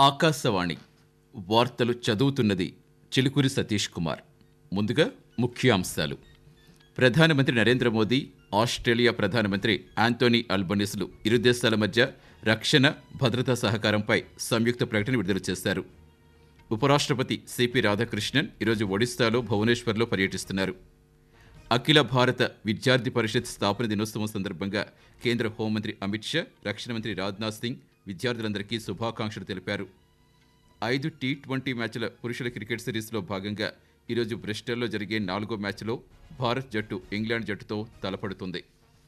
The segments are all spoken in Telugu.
ఆకాశవాణి వార్తలు చదువుతున్నది చిలుకూరి సతీష్ కుమార్ ముందుగా ముఖ్యాంశాలు ప్రధానమంత్రి నరేంద్ర మోదీ ఆస్ట్రేలియా ప్రధానమంత్రి ఆంటోనీ అల్బనీస్లు ఇరు దేశాల మధ్య రక్షణ భద్రతా సహకారంపై సంయుక్త ప్రకటన విడుదల చేశారు ఉపరాష్ట్రపతి సిపి రాధాకృష్ణన్ ఈరోజు ఒడిశాలో భువనేశ్వర్లో పర్యటిస్తున్నారు అఖిల భారత విద్యార్థి పరిషత్ స్థాపన దినోత్సవం సందర్భంగా కేంద్ర హోంమంత్రి అమిత్ షా రక్షణ మంత్రి రాజ్నాథ్ సింగ్ విద్యార్థులందరికీ శుభాకాంక్షలు తెలిపారు ఐదు టీ ట్వంటీ మ్యాచ్ల పురుషుల క్రికెట్ సిరీస్లో భాగంగా ఈరోజు బ్రిస్టల్లో జరిగే నాలుగో మ్యాచ్లో భారత్ జట్టు ఇంగ్లాండ్ జట్టుతో తలపడుతుంది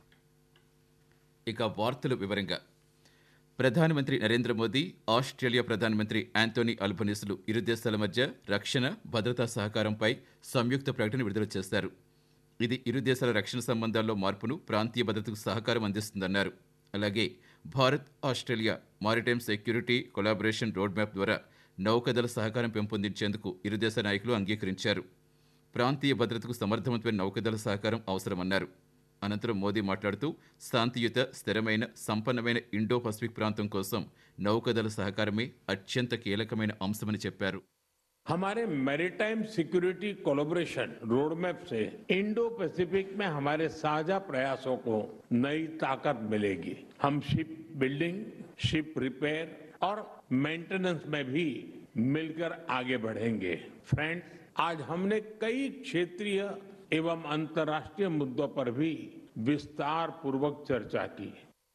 ఇక వార్తల వివరంగా ప్రధానమంత్రి నరేంద్ర మోదీ ఆస్ట్రేలియా ప్రధానమంత్రి యాంటోనీ అల్బనీస్లు ఇరు దేశాల మధ్య రక్షణ భద్రతా సహకారంపై సంయుక్త ప్రకటన విడుదల చేశారు ఇది ఇరు దేశాల రక్షణ సంబంధాల్లో మార్పును ప్రాంతీయ భద్రతకు సహకారం అందిస్తుందన్నారు అలాగే Bharat Australia maritime security collaboration road map ద్వారా నౌకదళ సహకారం పెంపొందించేందుకు ఇరు దేశ నాయకులు అంగీకరించారు ప్రాంతీయ భద్రతకు సమర్థవంతమైన నౌకదళ సహకారం అవసరమన్నారు అనంతరం మోదీ మాట్లాడుతూ శాంతియుత స్థిరమైన సంపన్నమైన ఇండో పసిఫిక్ ప్రాంతం కోసం నౌకదళ సహకారమే అత్యంత కీలకమైన అంశమని చెప్పారు हमारे मैरीटाइम सिक्योरिटी कोलैबोरेशन रोडमैप से इंडो पैसिफिक में हमारे साझा प्रयासों को नई ताकत मिलेगी हम शिप बिल्डिंग शिप रिपेयर और मेंटेनेंस में भी मिलकर आगे बढ़ेंगे फ्रेंड्स आज हमने कई क्षेत्रीय एवं अंतर्राष्ट्रीय मुद्दों पर भी विस्तार पूर्वक चर्चा की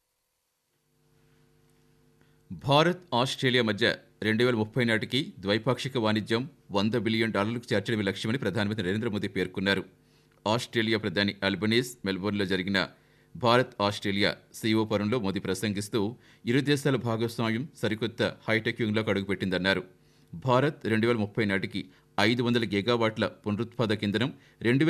భారత్ ఆస్ట్రేలియా మధ్య రెండు వేల ముప్పై నాటికి ద్వైపాక్షిక వాణిజ్యం వంద బిలియన్ డాలర్లకు చేర్చడమే లక్ష్యమని ప్రధానమంత్రి నరేంద్ర మోదీ పేర్కొన్నారు ఆస్ట్రేలియా ప్రధాని అల్బనీస్ మెల్బోర్న్లో జరిగిన భారత్ ఆస్ట్రేలియా సీఓ పరంలో మోదీ ప్రసంగిస్తూ ఇరు దేశాల భాగస్వామ్యం సరికొత్త హైటెక్ యుగంలోకి అడుగుపెట్టిందన్నారు భారత్ రెండు వేల ముప్పై నాటికి ఐదు వందల గిగావాట్ల పునరుత్పాదక ఇంధనం రెండు